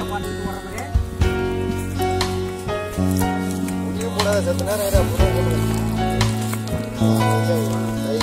முடியும் போடாத செத்த நேரம் இரு, அப்புறம் போடுறேன். ஆ, இல்லை, கை.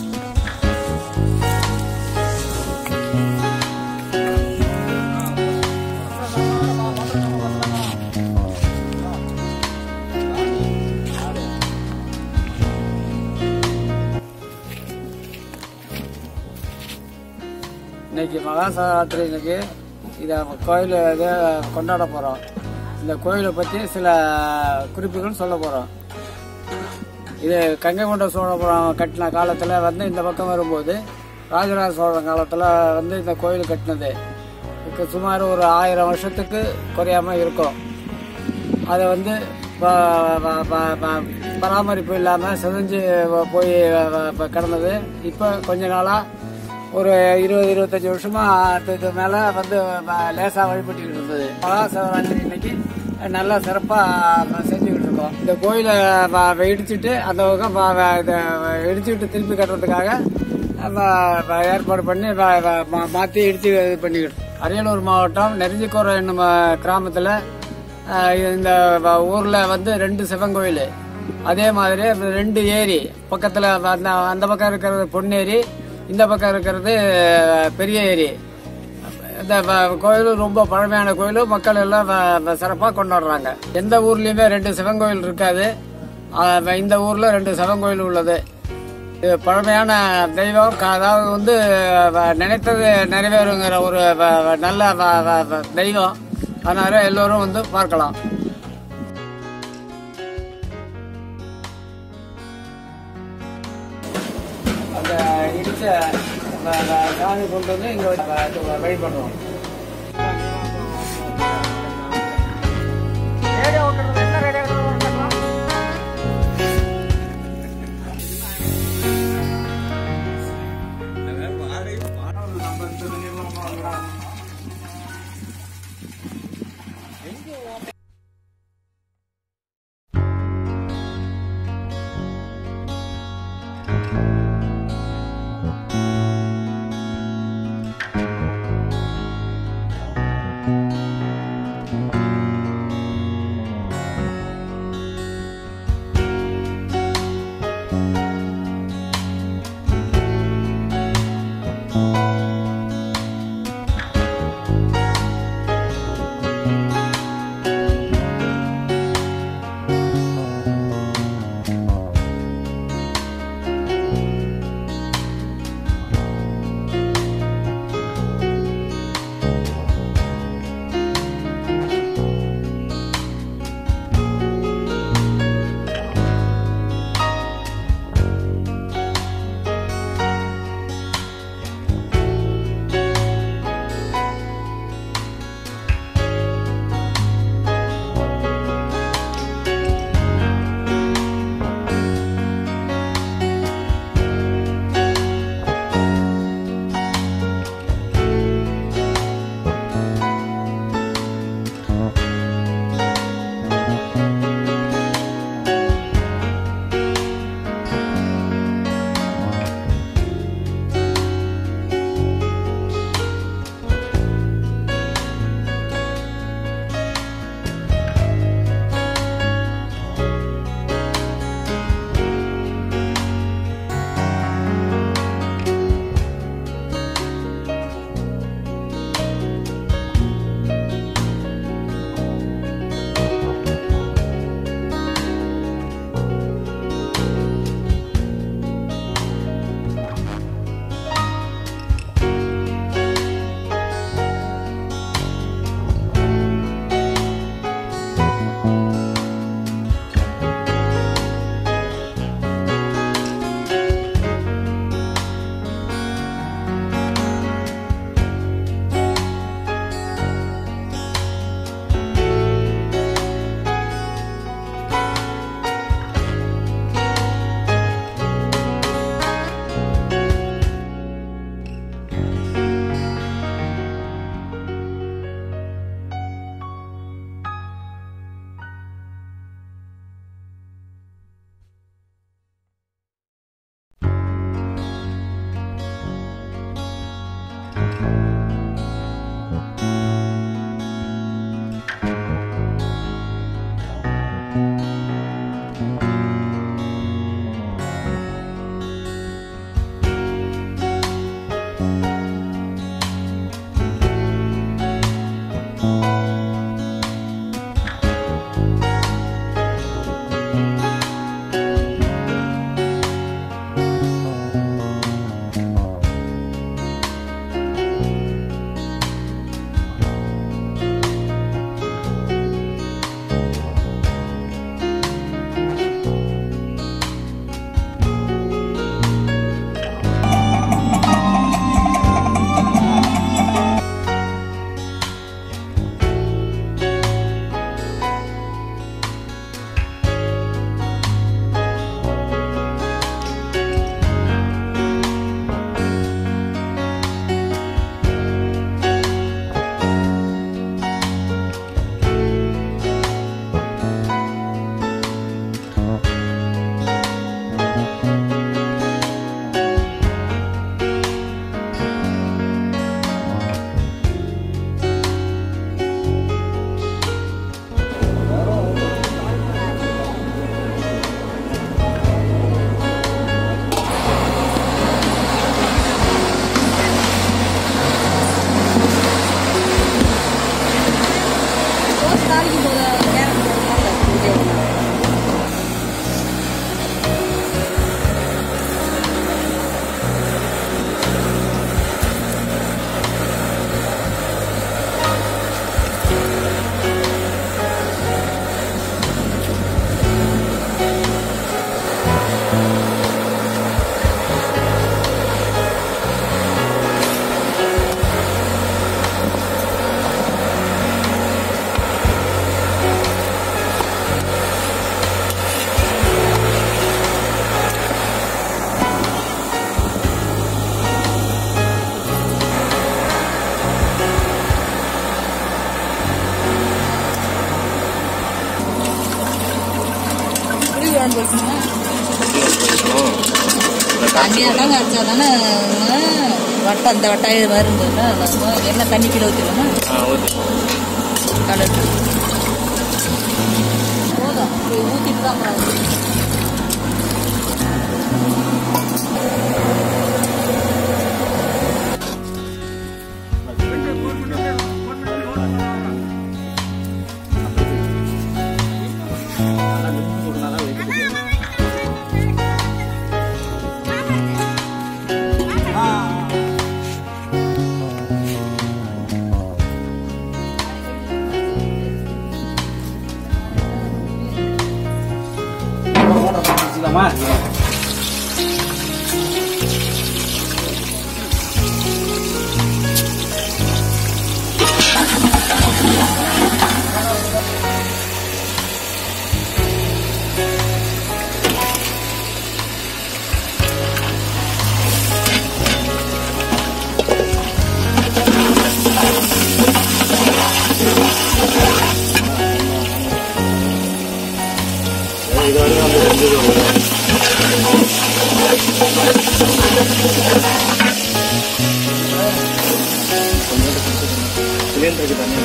இன்னைக்கு மகா சிவராத்திரி இன்னைக்கு இதை கோயில் இதை கொண்டாட போகிறோம் இந்த கோயிலை பற்றி சில குறிப்புகள் சொல்ல போகிறோம் இது கங்கை கொண்ட சோழபுரம் கட்டின காலத்தில் வந்து இந்த பக்கம் வரும்போது ராஜராஜ சோழன் காலத்தில் வந்து இந்த கோயில் கட்டினது இதுக்கு சுமார் ஒரு ஆயிரம் வருஷத்துக்கு குறையாம இருக்கும் அதை வந்து ப- ப- ப- ப- பராமரிப்பு இல்லாமல் சிதைஞ்சு போய் ப- கிடந்தது இப்போ கொஞ்ச நாளாக ஒரு இருபது இருபத்தஞ்சி வருஷமா அதுக்கு மேலே வந்து ம- லேசா வழிபட்டுக்கிட்டு இருந்தது மகா சிவராத்திரி இன்னைக்கு நல்லா சிறப்பாக செஞ்சுக்கிட்டு இருக்கோம் இந்த கோயிலை வ- இடிச்சிட்டு அந்த பக்கம் வ- வ- இதை இடிச்சுக்கிட்டு திருப்பி கட்டுறதுக்காக வ- வ- ஏற்பாடு பண்ணி வ- வ- மா- மாத்தி இடிச்சு இது பண்ணிக்கிட்டு அரியலூர் மாவட்டம் நெருஞ்சிக்கோரை என்னும் கிராமத்தில் ஆஹ் இந்த வ- ஊர்ல வந்து ரெண்டு சிவன் கோயில் அதே மாதிரி ரெண்டு ஏரி பக்கத்துல அந்த அந்த பக்கம் இருக்கிறது பொன்னேரி இந்த பக்கம் இருக்கிறது பெரிய ஏரி இந்த வ- கோயிலும் ரொம்ப பழமையான கோயில் மக்கள் எல்லாம் வ- வ- சிறப்பா கொண்டாடுறாங்க எந்த ஊர்லயுமே ரெண்டு சிவன் கோயில் இருக்காது ஆஹ் இந்த ஊர்ல ரெண்டு சிவன் கோயில் உள்ளது இது பழமையான தெய்வம் க- அதாவது வந்து வ- நினைத்தது நிறைவேறுங்கிற ஒரு வ- வ- நல்ல வ- வ- வ- தெய்வம் அதனால எல்லோரும் வந்து பார்க்கலாம் அந்த இடிச்ச வ- வ- சாமி கொண்டு வந்து இங்க வ- வ- வழிபடுறோம் தாளிக்கும் போது நேரம் போடுறதுனால புளி குழம்பு வைக்கணும் தண்ணியெல்லாம் கரைச்சா தானே வட்டம் அந்த வட்டாயம் இது மாதிரி இருந்ததுன்னா நம்ம எண்ணெய் தண்ணி கிலோ ஊற்றிடணும் கலர் போதும் இப்படி ஊற்றிட்டு தான் அப்புறம் சிலிண்டருக்கு தண்ணி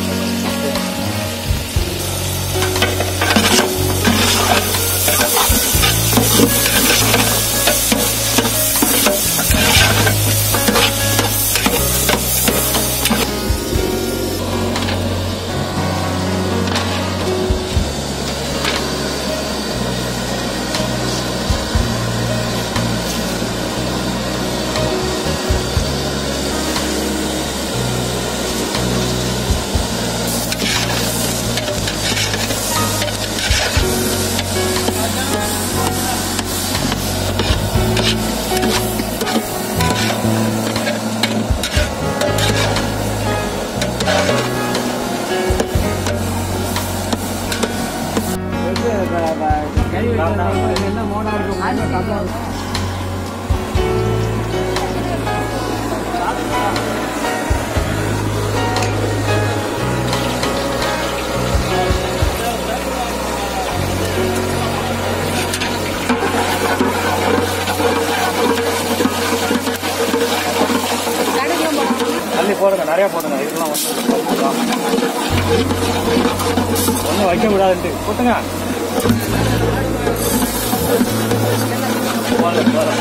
கை வச்சு என்ன மோடா இருக்கும் தள்ளி போடுங்க நிறைய போடுங்க இதெல்லாம் ஒன்றும் வைக்க கூடாதுன்ட்டு போட்டுங்க போதும், போதும்.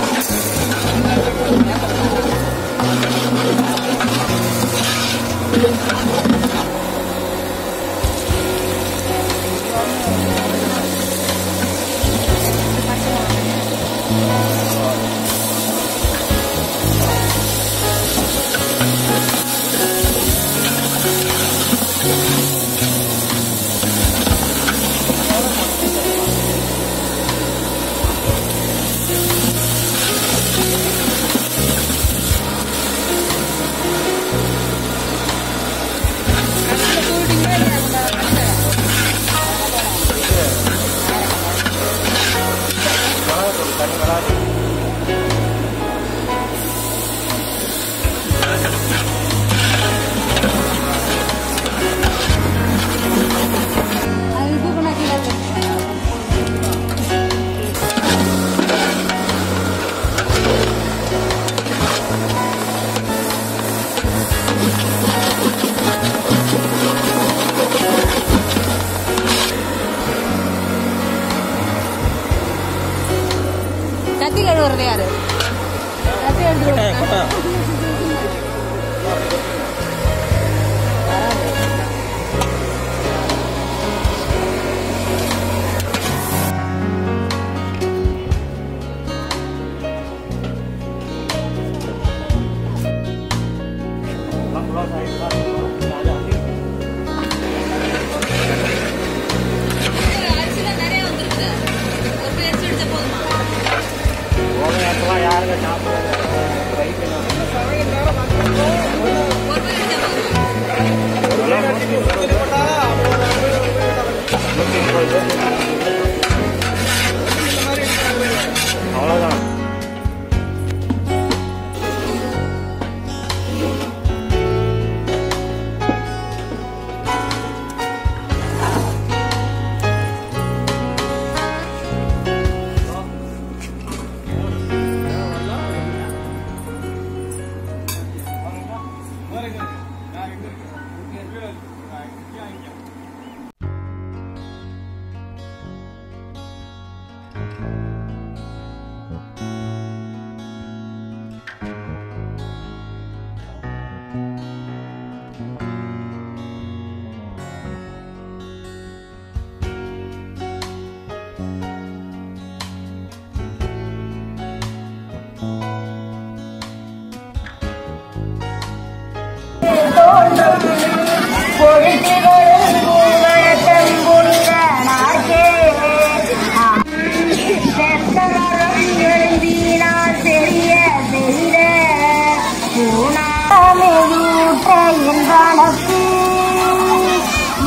கத்தி கழுவுறது யாரு கத்தி எடுத்து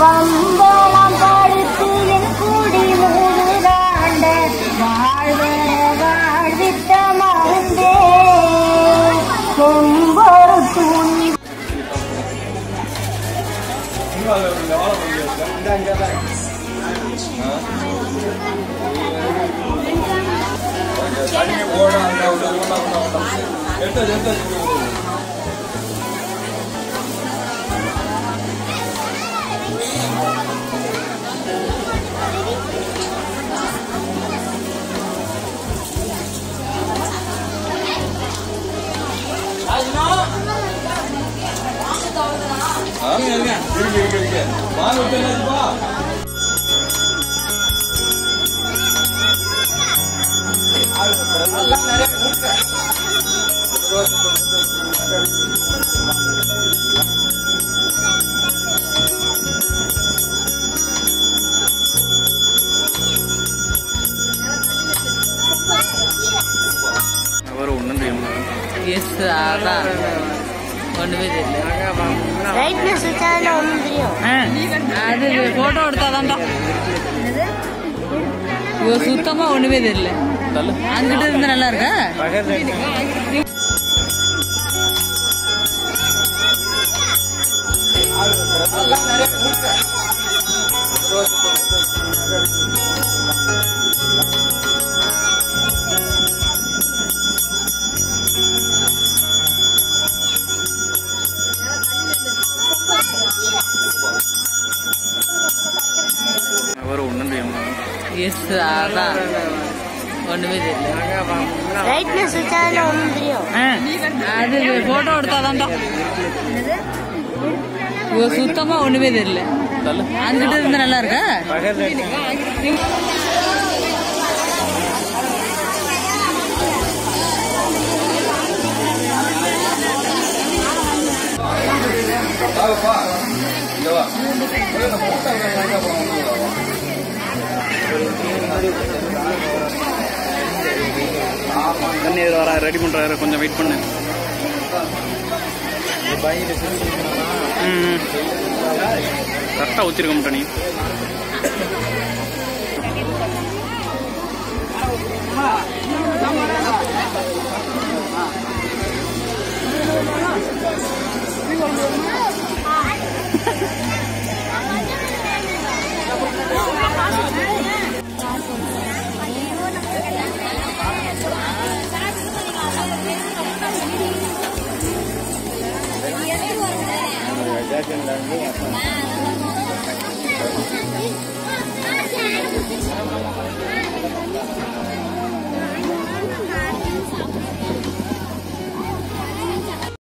வம்பளம் படுத்து என் குடி மூடுதாண்ட வாழ்வர வாழ்வித்த மருந்தே கொம்பொரு துணி எஸ் அதான் ஒண்ணுமே தெரியல பிரைட்னஸ் வச்சாலே ஒன்றும் தெரியும் ஆ, அது போட்டோ எடுத்தாதான்டா ஐயோ சுத்தமா ஒண்ணுமே தெரியல அங்கிட்ட இருந்து நல்லா இருக்கா எஸ் அதான் ஒண்ணுமே தெரியல பிரைட்னஸ் வச்சாலே ஒன்றும் தெரியும் ஆ, அது போட்டோ எடுத்தாதான்டா ஐயோ சுத்தமா ஒண்ணுமே தெரியல அங்கிட்ட இருந்து நல்லா இருக்கா தண்ணீர் வர ரெடி பண்றாரு கொஞ்சம் வெயிட் பண்ணு ம் கரெக்டாக ஊற்றிருக்க மாட்டேன் நீ ஜாக்கெட்ல வந்து